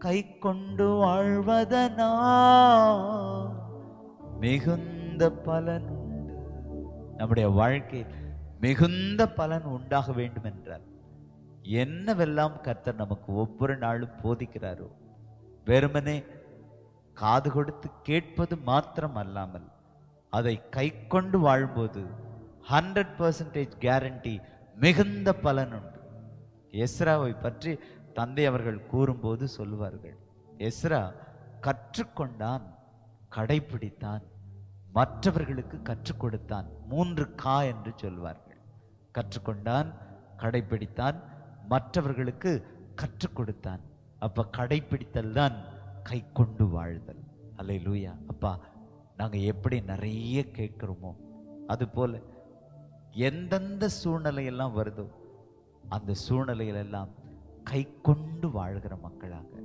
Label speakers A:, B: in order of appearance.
A: கை கொண்டு வாழ்வதனா மிகுந்த பலன் உண்டு நம்முடைய வாழ்க்கையில் மிகுந்த பலன் உண்டாக வேண்டும் என்றார் என்னவெல்லாம் கர்த்தர் நமக்கு ஒவ்வொரு நாளும் போதிக்கிறாரோ வெறுமனே காது கொடுத்து கேட்பது மாத்திரம் அல்லாமல் அதை கை கொண்டு வாழும்போது ஹண்ட்ரட் பர்சன்டேஜ் கேரண்டி மிகுந்த பலன் உண்டு எஸ்ராவை பற்றி தந்தை அவர்கள் கூறும்போது சொல்லுவார்கள் எஸ்ரா கற்றுக்கொண்டான் கடைப்பிடித்தான் மற்றவர்களுக்கு கற்றுக் கொடுத்தான் மூன்று கா என்று சொல்வார்கள் கற்றுக்கொண்டான் கடைப்பிடித்தான் மற்றவர்களுக்கு கற்றுக் கொடுத்தான் அப்ப கடைப்பிடித்தல் தான் கை கொண்டு வாழ்தல் அல்லை லூயா அப்பா நாங்க எப்படி நிறைய கேட்கிறோமோ அது போல எந்தெந்த சூழ்நிலையெல்லாம் வருதோ அந்த சூழ்நிலையிலெல்லாம் கை கொண்டு வாழ்கிற மக்களாக